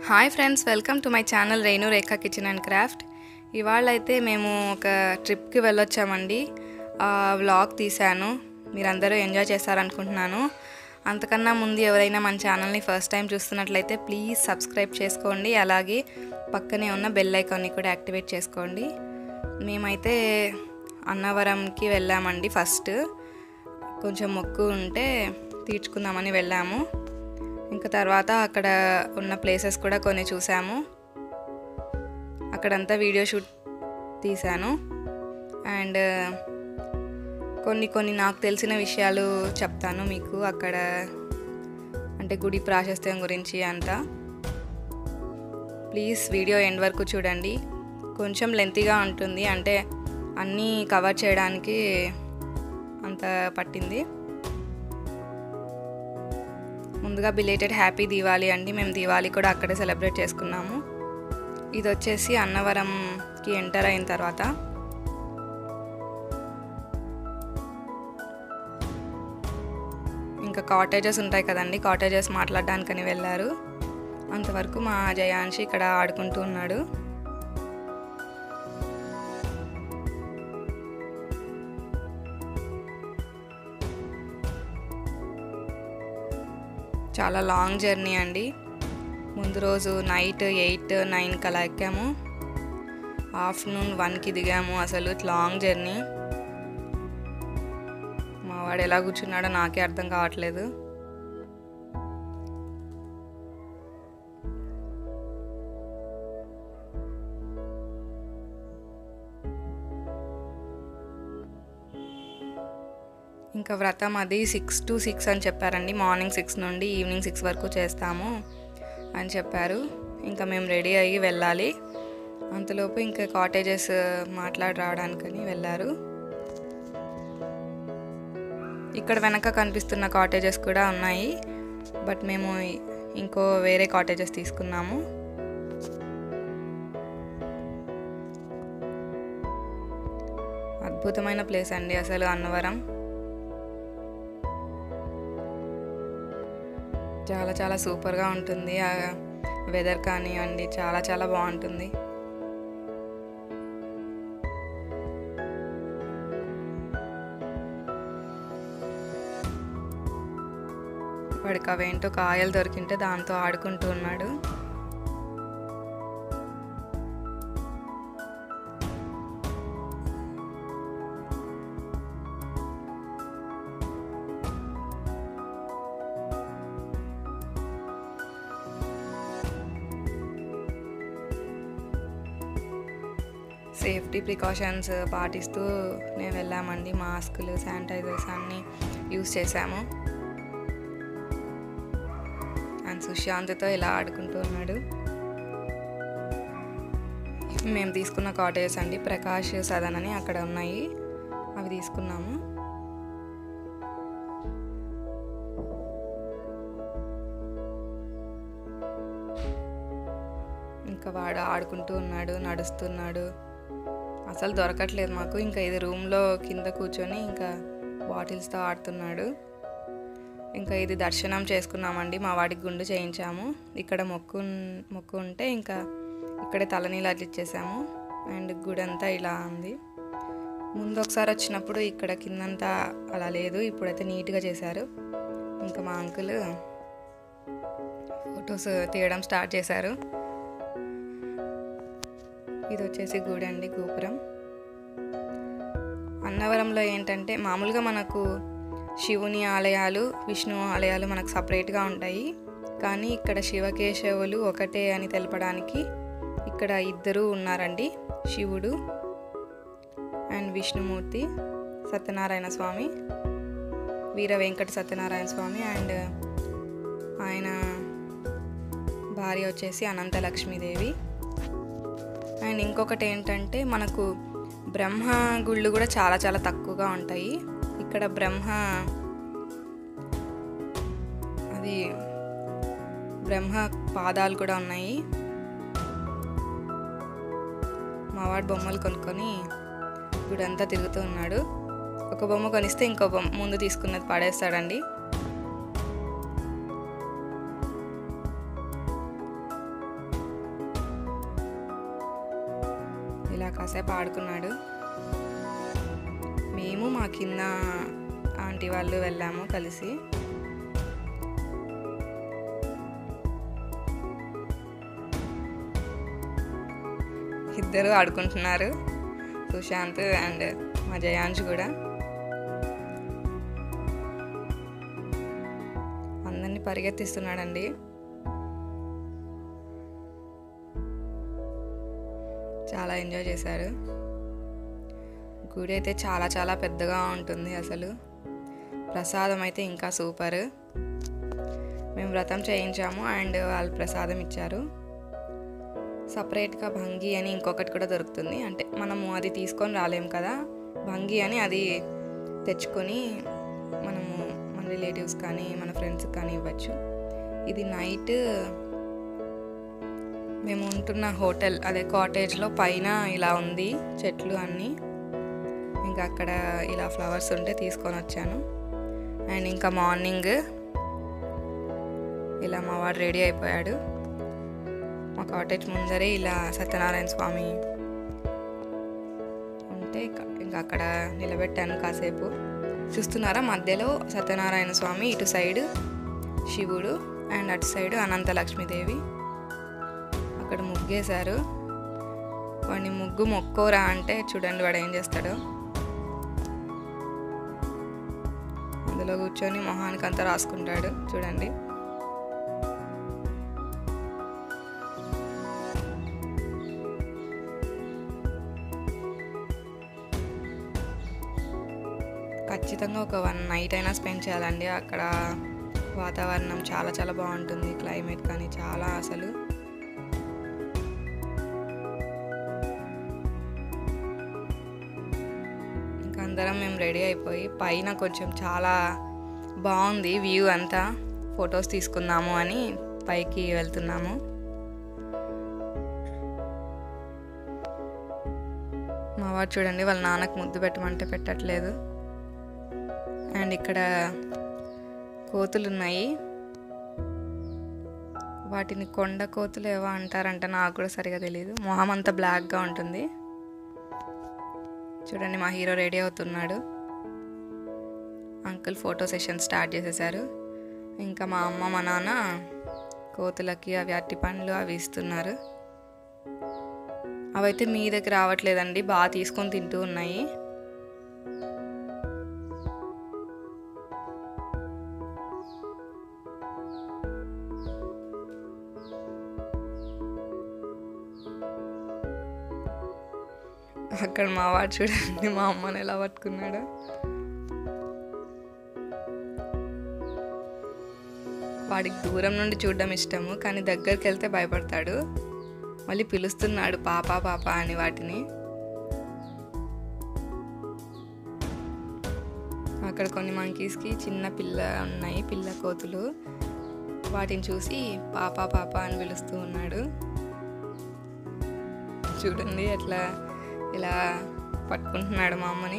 hi friends welcome to my channel Renu Rekha kitchen and craft ఇవాళ అయితే మేము ఒక ట్రిప్కి వెళ్ళొచ్చామండి ఆ వ్లాగ్ తీశాను మీరందరూ ఎంజాయ్ చేస్తారనుకుంటున్నాను అంతకన్నా ముందు ఎవరైనా మన ఛానల్ని ఫస్ట్ టైం చూస్తున్నట్లయితే ప్లీజ్ సబ్స్క్రైబ్ చేసుకోండి అలాగే పక్కనే ఉన్న బెల్ ఐకాన్ని కూడా యాక్టివేట్ చేసుకోండి మేమైతే అన్నవరంకి వెళ్ళామండి ఫస్ట్ కొంచెం మొక్కు ఉంటే తీర్చుకుందామని వెళ్ళాము ఇంకా తర్వాత అక్కడ ఉన్న ప్లేసెస్ కూడా కొన్ని చూసాము అక్కడంతా వీడియో షూట్ తీశాను అండ్ కొన్ని కొన్ని నాకు తెలిసిన విషయాలు చెప్తాను మీకు అక్కడ అంటే గుడి ప్రాశస్త్యం గురించి అంతా ప్లీజ్ వీడియో ఎండ్ వరకు చూడండి కొంచెం లెంతీగా ఉంటుంది అంటే అన్నీ కవర్ చేయడానికి అంత పట్టింది ముందుగా బిలేటెడ్ హ్యాపీ దీవాలి అండి మేము దీవాలి కూడా అక్కడే సెలబ్రేట్ చేసుకున్నాము ఇది వచ్చేసి అన్నవరంకి ఎంటర్ అయిన తర్వాత ఇంకా కాటేజెస్ ఉంటాయి కదండి కాటేజెస్ మాట్లాడడానికని వెళ్ళారు అంతవరకు మా జయాంశి ఇక్కడ ఆడుకుంటూ ఉన్నాడు చాలా లాంగ్ జర్నీ అండి ముందు రోజు నైట్ ఎయిట్ నైన్కి అలా ఎక్కాము ఆఫ్టర్నూన్ వన్కి దిగాము అసలు లాంగ్ జర్నీ మా వాడు ఎలా కూర్చున్నాడో నాకే అర్థం కావట్లేదు ఇంకా వ్రతం అది సిక్స్ టు సిక్స్ అని చెప్పారండి మార్నింగ్ సిక్స్ నుండి ఈవినింగ్ సిక్స్ వరకు చేస్తాము అని చెప్పారు ఇంకా మేము రెడీ అయ్యి వెళ్ళాలి అంతలోపు ఇంకా కాటేజెస్ మాట్లాడి రావడానికని వెళ్ళారు ఇక్కడ వెనక కనిపిస్తున్న కాటేజెస్ కూడా ఉన్నాయి బట్ మేము ఇంకో వేరే కాటేజెస్ తీసుకున్నాము అద్భుతమైన ప్లేస్ అండి అసలు అన్నవరం చాలా చాలా సూపర్గా ఉంటుంది ఆ వెదర్ కానివ్వండి చాలా చాలా బాగుంటుంది వాడికి అవేంటో కాయలు దొరికింటే దాంతో ఆడుకుంటూ ఉన్నాడు సేఫ్టీ ప్రికాషన్స్ పాటిస్తూ మేము వెళ్ళామండి మాస్కులు శానిటైజర్స్ అన్నీ యూస్ చేసాము అండ్ సుశాంత్తో ఇలా ఆడుకుంటూ ఉన్నాడు మేము తీసుకున్న కాటేజెస్ అండి ప్రకాష్ సదన్ అని అక్కడ ఉన్నాయి అవి తీసుకున్నాము ఇంకా వాడు ఆడుకుంటూ ఉన్నాడు నడుస్తున్నాడు అసలు దొరకట్లేదు మాకు ఇంకా ఇది రూమ్లో కింద కూర్చొని ఇంకా బాటిల్స్తో ఆడుతున్నాడు ఇంకా ఇది దర్శనం చేసుకున్నామండి మా వాడికి గుండు చేయించాము ఇక్కడ మొక్కు మొక్కు ఉంటే ఇంకా ఇక్కడే తలనీళ్ళు అట్లిచ్చేసాము అండ్ గుడి అంతా ఇలా ఉంది ముందు ఒకసారి వచ్చినప్పుడు ఇక్కడ కిందంతా అలా లేదు ఇప్పుడైతే నీట్గా చేశారు ఇంకా మా అంకుల్ ఫొటోస్ తీయడం స్టార్ట్ చేశారు ఇది వచ్చేసి గుడి అండి గోపురం అన్నవరంలో ఏంటంటే మామూలుగా మనకు శివుని ఆలయాలు విష్ణు ఆలయాలు మనకు సపరేట్గా ఉంటాయి కానీ ఇక్కడ శివకేశవులు ఒకటే అని తెలపడానికి ఇక్కడ ఇద్దరు ఉన్నారండి శివుడు అండ్ విష్ణుమూర్తి సత్యనారాయణ స్వామి వీర వెంకట సత్యనారాయణ స్వామి అండ్ ఆయన భార్య వచ్చేసి అనంత లక్ష్మీదేవి అండ్ ఇంకొకటి ఏంటంటే మనకు బ్రహ్మ గుళ్ళు కూడా చాలా చాలా తక్కువగా ఉంటాయి ఇక్కడ బ్రహ్మ అది బ్రహ్మ పాదాలు కూడా ఉన్నాయి మావాడు బొమ్మలు కొనుక్కొని గుడంతా తిరుగుతూ ఉన్నాడు ఒక బొమ్మ కొనిస్తే ఇంకో బొమ్మ ముందు తీసుకున్నది పడేస్తాడండి ఇలా కాసేపు ఆడుకున్నాడు మేము మా కింద ఆంటీ వాళ్ళు వెళ్ళాము కలిసి ఇద్దరు ఆడుకుంటున్నారు సుశాంత్ అండ్ మా జయాంష్ కూడా అందరినీ పరిగెత్తిస్తున్నాడండి చాలా ఎంజాయ్ చేశారు గుడి అయితే చాలా చాలా పెద్దగా ఉంటుంది అసలు ప్రసాదం అయితే ఇంకా సూపర్ మేము వ్రతం చేయించాము అండ్ వాళ్ళు ప్రసాదం ఇచ్చారు సపరేట్గా భంగి అని ఇంకొకటి కూడా దొరుకుతుంది అంటే మనము అది తీసుకొని రాలేం కదా భంగి అని అది తెచ్చుకొని మనము మన రిలేటివ్స్ కానీ మన ఫ్రెండ్స్కి కానీ ఇవ్వచ్చు ఇది నైట్ మేము ఉంటున్న హోటల్ అదే కాటేజ్లో పైన ఇలా ఉంది చెట్లు అన్నీ ఇంకా అక్కడ ఇలా ఫ్లవర్స్ ఉంటే తీసుకొని వచ్చాను అండ్ ఇంకా మార్నింగ్ ఇలా మా వాడు రెడీ అయిపోయాడు మా కాటేజ్ ముందరే ఇలా సత్యనారాయణ స్వామి ఉంటే ఇక- ఇంకా అక్కడ నిలబెట్టాను కాసేపు చూస్తున్నారా మధ్యలో సత్యనారాయణ స్వామి ఇటు సైడ్ శివుడు అండ్ అటు సైడ్ అనంత లక్ష్మీదేవి అక్కడ ముగ్గేశారు వాడిని ముగ్గు మొక్కోరా అంటే చూడండి వాడు ఏం చేస్తాడు అందులో కూర్చొని మొహానికి అంతా రాసుకుంటాడు చూడండి ఖచ్చితంగా ఒక వన్ నైట్ అయినా స్పెండ్ చేయాలండి అక్కడ వాతావరణం చాలా చాలా బాగుంటుంది క్లైమేట్ కానీ చాలా అసలు ఇంకా అందరం మేము రెడీ అయిపోయి పైన కొంచెం చాలా బాగుంది వ్యూ అంతా ఫొటోస్ తీసుకుందాము అని పైకి వెళ్తున్నాము మా వాడు చూడండి వాళ్ళ నాన్నకు ముద్దు పెట్టమంటే పెట్టట్లేదు అండ్ ఇక్కడ కోతులు ఉన్నాయి వాటిని కొండ కోతులు ఏవో అంటారంట నాకు కూడా సరిగా తెలియదు మొహం అంతా బ్లాక్గా ఉంటుంది చూడండి మా హీరో రెడీ అవుతున్నాడు అంకుల్ ఫోటో సెషన్ స్టార్ట్ చేసేసారు ఇంకా మా అమ్మ మా నాన్న కోతులకి అవి అట్టి పండ్లు అవి ఇస్తున్నారు అవైతే మీ దగ్గర రావట్లేదండి బాగా తీసుకొని తింటూ ఉన్నాయి అక్కడ మా వాడు చూడండి మా అమ్మని ఎలా పట్టుకున్నాడు వాడికి దూరం నుండి చూడడం ఇష్టము కానీ దగ్గరికి వెళ్తే భయపడతాడు మళ్ళీ పిలుస్తున్నాడు పాప పాప అని వాటిని అక్కడ కొన్ని మంకీస్కి చిన్న పిల్ల ఉన్నాయి పిల్ల కోతులు వాటిని చూసి పాప పాప అని పిలుస్తూ ఉన్నాడు చూడండి ఎట్లా ఇలా పట్టుకుంటున్నాడు మా అమ్మని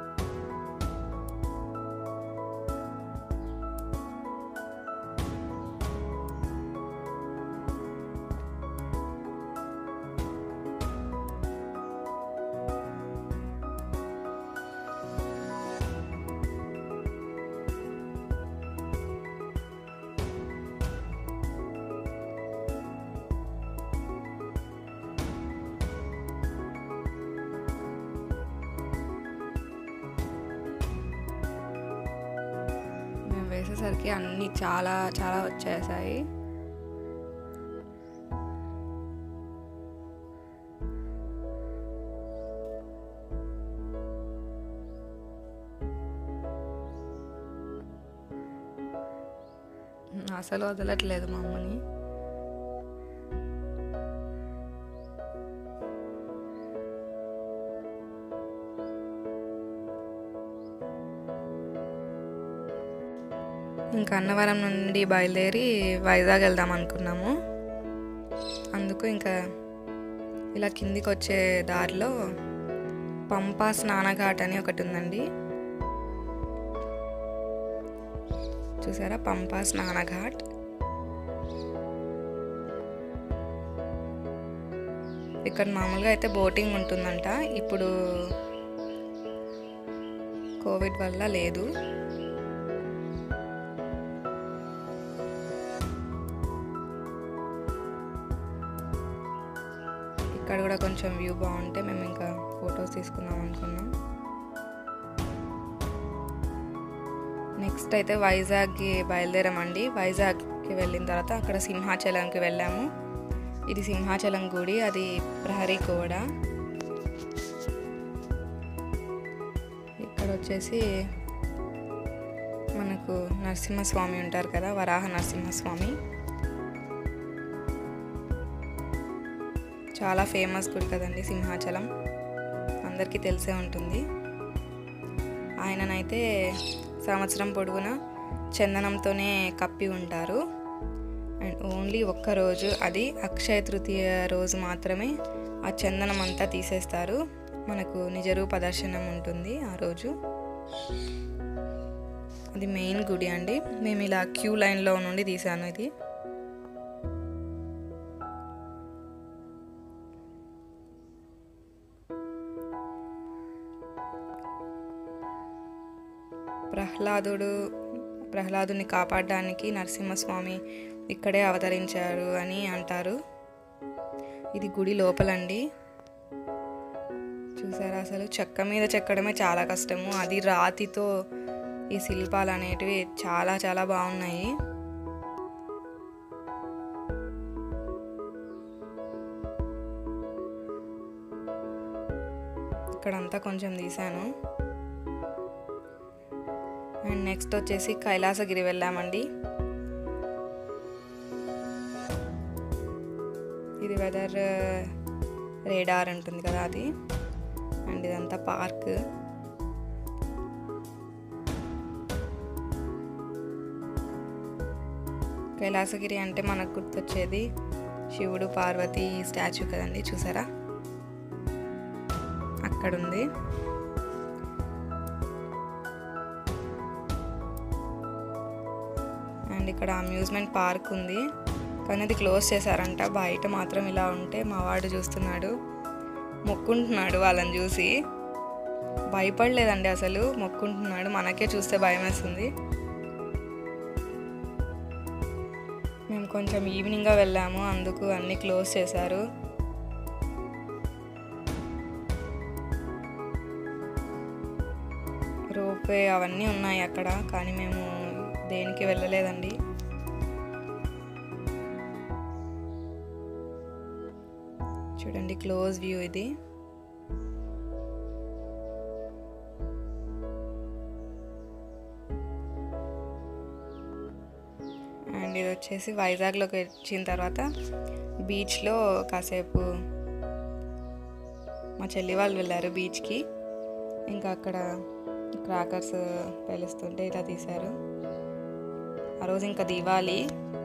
మేము వేసేసరికి అన్నీ చాలా చాలా వచ్చేసాయి అసలు వదలట్లేదు మా అమ్మని ఇంకా అన్నవరం నుండి బయలుదేరి వైజాగ్ వెళ్దాం అనుకున్నాము అందుకు ఇంకా ఇలా కిందికి వచ్చే దారిలో పంపా స్నానఘాట్ అని ఒకటి ఉందండి చూసారా పంపా స్నానఘాట్ ఇక్కడ మామూలుగా అయితే బోటింగ్ ఉంటుందంట ఇప్పుడు కోవిడ్ వల్ల లేదు ఇక్కడ కూడా కొంచెం వ్యూ బాగుంటే మేము ఇంకా ఫొటోస్ తీసుకుందాం అనుకున్నాం నెక్స్ట్ అయితే వైజాగ్కి బయలుదేరామండి వైజాగ్కి వెళ్ళిన తర్వాత అక్కడ సింహాచలంకి వెళ్ళాము ఇది సింహాచలం గుడి అది ప్రహరీ గోడ ఇక్కడ వచ్చేసి మనకు నరసింహస్వామి ఉంటారు కదా వరాహ నరసింహస్వామి చాలా ఫేమస్ గుడి కదండి సింహాచలం అందరికీ తెలిసే ఉంటుంది ఆయననైతే సంవత్సరం పొడవునా చందనంతోనే కప్పి ఉంటారు అండ్ ఓన్లీ ఒక్క రోజు అది అక్షయ తృతీయ రోజు మాత్రమే ఆ చందనం అంతా తీసేస్తారు మనకు నిజరూప దర్శనం ఉంటుంది ఆ రోజు అది మెయిన్ గుడి అండి మేము ఇలా క్యూ లైన్లో నుండి తీసాను ఇది ప్రహ్లాదుడు ప్రహ్లాదుని కాపాడడానికి నరసింహస్వామి ఇక్కడే అవతరించారు అని అంటారు ఇది గుడి లోపలండి చూసారా అసలు చెక్క మీద చెక్కడమే చాలా కష్టము అది రాతితో ఈ శిల్పాలు అనేటివి చాలా చాలా బాగున్నాయి ఇక్కడంతా కొంచెం తీసాను అండ్ నెక్స్ట్ వచ్చేసి కైలాసగిరి వెళ్ళామండి ఇది వెదర్ రేడార్ ఉంటుంది కదా అది అండ్ ఇదంతా పార్క్ కైలాసగిరి అంటే మనకు గుర్తొచ్చేది శివుడు పార్వతి స్టాచ్యూ కదండి చూసారా అక్కడ ఉంది అండ్ ఇక్కడ అమ్యూజ్మెంట్ పార్క్ ఉంది కానీ అది క్లోజ్ చేశారంట బయట మాత్రం ఇలా ఉంటే మా వాడు చూస్తున్నాడు మొక్కుంటున్నాడు వాళ్ళని చూసి భయపడలేదండి అసలు మొక్కుంటున్నాడు మనకే చూస్తే భయం వేస్తుంది మేము కొంచెం ఈవినింగ్గా వెళ్ళాము అందుకు అన్నీ క్లోజ్ చేశారు రోపే అవన్నీ ఉన్నాయి అక్కడ కానీ మేము దేనికి వెళ్ళలేదండి చూడండి క్లోజ్ వ్యూ ఇది అండ్ ఇది వచ్చేసి వైజాగ్లోకి వచ్చిన తర్వాత బీచ్లో కాసేపు మా చెల్లి వాళ్ళు వెళ్ళారు బీచ్కి ఇంకా అక్కడ క్రాకర్స్ పేలుస్తుంటే ఇలా తీశారు ఆ రోజు ఇంకా Diwali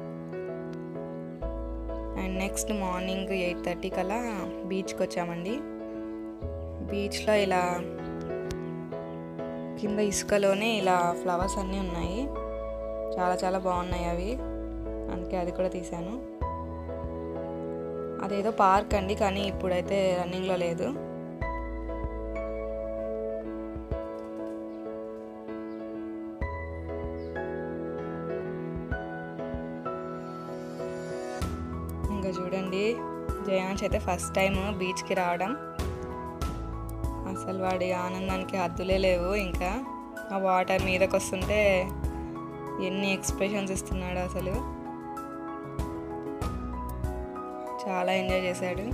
and next morning eight thirty కల్లా బీచ్కి వచ్చామండి బీచ్లో ఇలా కింద ఇసుకలోనే ఇలా ఫ్లవర్స్ అన్నీ ఉన్నాయి చాలా చాలా బాగున్నాయి అవి అందుకే అది కూడా తీశాను అదేదో పార్క్ అండి కానీ ఇప్పుడైతే రన్నింగ్లో లేదు ఇంకా చూడండి జయాంష్ అయితే ఫస్ట్ టైం బీచ్కి రావడం అసలు వాడి ఆనందానికి హద్దులే లేవు ఇంకా ఆ వాటర్ మీదకి వస్తుంటే ఎన్ని ఎక్స్ప్రెషన్స్ ఇస్తున్నాడు అసలు చాలా ఎంజాయ్ చేశాడు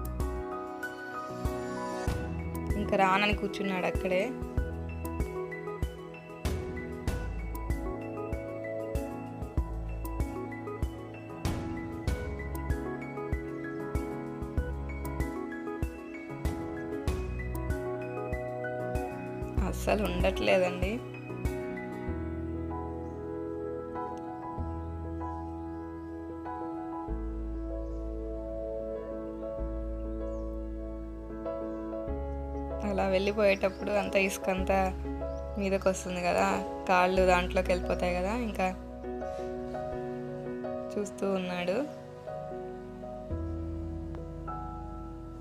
ఇంకా రానని కూర్చున్నాడు అక్కడే అస్సలు ఉండట్లేదండి అలా వెళ్ళిపోయేటప్పుడు అంత ఇసుక అంతా మీదకి వస్తుంది కదా కాళ్ళు దాంట్లోకి వెళ్ళిపోతాయి కదా ఇంకా చూస్తూ ఉన్నాడు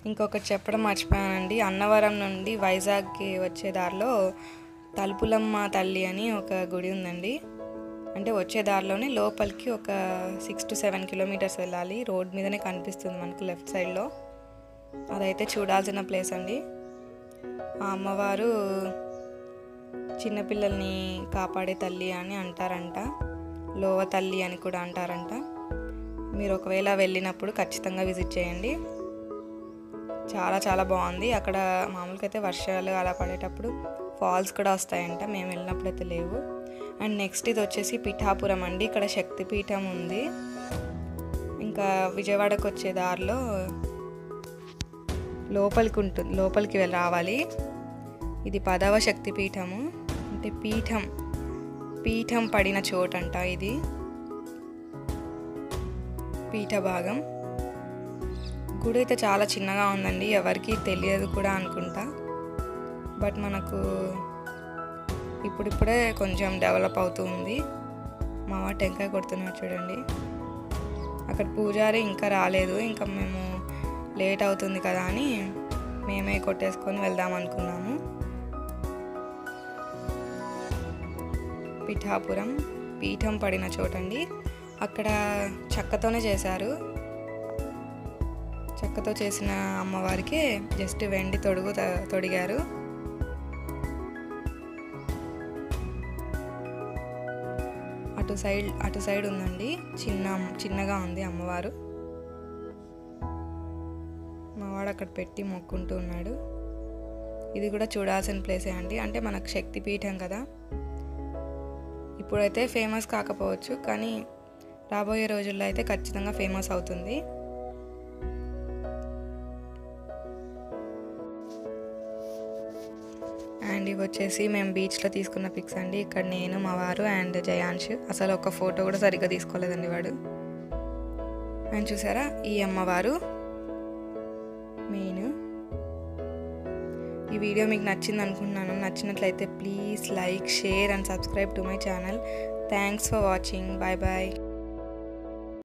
ఇంకొకటి చెప్పడం మర్చిపోయానండి అన్నవరం నుండి వైజాగ్కి వచ్చే దారిలో తలుపులమ్మ తల్లి అని ఒక గుడి ఉందండి అంటే వచ్చే దారిలోనే లోపలికి ఒక సిక్స్ టు సెవెన్ కిలోమీటర్స్ వెళ్ళాలి రోడ్ మీదనే కనిపిస్తుంది మనకు లెఫ్ట్ సైడ్లో అదైతే చూడాల్సిన ప్లేస్ అండి ఆ అమ్మవారు చిన్నపిల్లల్ని కాపాడే తల్లి అని అంటారంట లోవ తల్లి అని కూడా అంటారంట మీరు ఒకవేళ వెళ్ళినప్పుడు ఖచ్చితంగా విజిట్ చేయండి చాలా చాలా బాగుంది అక్కడ మామూలుగా అయితే వర్షాలు అలా పడేటప్పుడు ఫాల్స్ కూడా వస్తాయంట మేము వెళ్ళినప్పుడు అయితే లేవు అండ్ నెక్స్ట్ ఇది వచ్చేసి పిఠాపురం అండి ఇక్కడ శక్తిపీఠం ఉంది ఇంకా విజయవాడకు వచ్చే దారిలో లోపలికి ఉంటుంది లోపలికి వెళ్ళి రావాలి ఇది పదవ శక్తిపీఠము అంటే పీఠం పీఠం పడిన చోటంట ఇది పీఠ భాగం గుడి అయితే చాలా చిన్నగా ఉందండి ఎవరికి తెలియదు కూడా అనుకుంటా బట్ మనకు ఇప్పుడిప్పుడే కొంచెం డెవలప్ అవుతూ ఉంది మా వాడు టెంకాయ కొడుతున్నారు చూడండి అక్కడ పూజారి ఇంకా రాలేదు ఇంకా మేము లేట్ అవుతుంది కదా అని మేమే కొట్టేసుకొని వెళ్దాం అనుకున్నాము పిఠాపురం పీఠం పడిన చోటండి అక్కడ చెక్కతోనే చేశారు చెక్కతో చేసిన అమ్మవారికి జస్ట్ వెండి తొడుగు త- తొడిగారు అటు సైడ్ అటు సైడ్ ఉందండి చిన్న చిన్నగా ఉంది అమ్మవారు మావాడు అక్కడ పెట్టి మొక్కుంటూ ఉన్నాడు ఇది కూడా చూడాల్సిన ప్లేసే అండి అంటే మనకు శక్తిపీఠం కదా ఇప్పుడైతే ఫేమస్ కాకపోవచ్చు కానీ రాబోయే రోజుల్లో అయితే ఖచ్చితంగా ఫేమస్ అవుతుంది అండ్ ఇవి వచ్చేసి మేము బీచ్లో తీసుకున్న పిక్స్ అండి ఇక్కడ నేను మా వారు అండ్ జయాంష్ అసలు ఒక ఫోటో కూడా సరిగ్గా తీసుకోలేదండి వాడు అండ్ చూసారా ఈ అమ్మవారు మెయిన్ ఈ వీడియో మీకు నచ్చింది అనుకుంటున్నాను నచ్చినట్లయితే please like share and subscribe to my channel thanks for watching bye bye